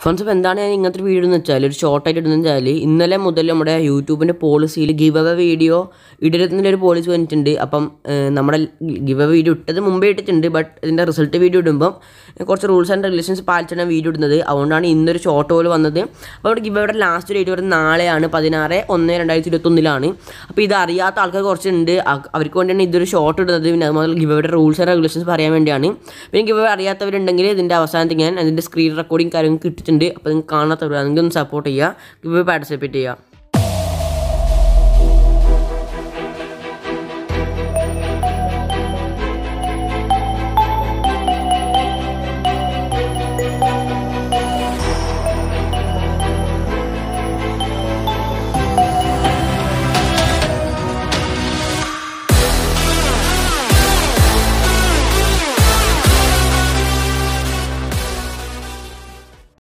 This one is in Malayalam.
ഫ്രണ്ട്സ് അപ്പോൾ എന്താണ് ഞാൻ ഇങ്ങനത്തെ ഒരു വീഡിയോ എന്ന് വെച്ചാൽ ഒരു ഷോർട്ടായിട്ട് ഇടുന്നത് വെച്ചാൽ ഇന്നലെ മുതൽ നമ്മുടെ യൂട്യൂബിൻ്റെ പോളിസിയിൽ ഗിവ് അവ വീഡിയോ ഇടരുന്നതിൻ്റെ ഒരു പോളിസി വന്നിട്ടുണ്ട് അപ്പം ഏഹ്, നമ്മുടെ ഗിവ് അവ വീഡിയോ ഇട്ടത് മുമ്പേ ഇട്ടിട്ടുണ്ട് ബട്ട് ഇതിൻ്റെ റിസൾട്ട് വീഡിയോ ഇടുമ്പം കുറച്ച് റൂൾസ് ആൻഡ് റെഗുലേഷൻസ് പാലിച്ചാണ് വീഡിയോ ഇടുന്നത് അതുകൊണ്ടാണ് ഇന്നൊരു ഷോർട്ട് പോലെ വന്നത് അപ്പോൾ നമ്മുടെ ഗിവ് അവയുടെ ലാസ്റ്റ് ഡേറ്റ് വരുന്നത് നാളെയാണ് പതിനാറ് ഒന്ന് രണ്ടായിരത്തി ഇരുപത്തൊന്നിലാണ് അപ്പോൾ ഇത് അറിയാത്ത ആൾക്കാർ കുറച്ചുണ്ട് അ- അവർക്ക് വേണ്ടിയാണ് ഇതൊരു ഷോർട്ട് ഇടുന്നത് പിന്നെ അതുപോലെ ഗിവ് അവയുടെ റൂൾസ് ആൻഡ് റെഗുലേഷൻസ് പറയാൻ വേണ്ടിയാണ് പിന്നെ ഗിവ് അവ അറിയാത്തവരുണ്ടെങ്കിൽ ഇതിൻ്റെ അവസാനത്തിൽ ഞാൻ അതിൻ്റെ സ്ക്രീൻ റെക്കോർഡിങ് കാര്യങ്ങൾ കിട്ടിയിട്ടുണ്ട് അപ്പോൾ നിങ്ങൾക്ക് കാണാത്തവർ നിങ്ങൾക്ക് ഒന്ന് സപ്പോർട്ട് ചെയ്യുക ഗിവ് പാർട്ടിസിപ്പേറ്റ് ചെയ്യുക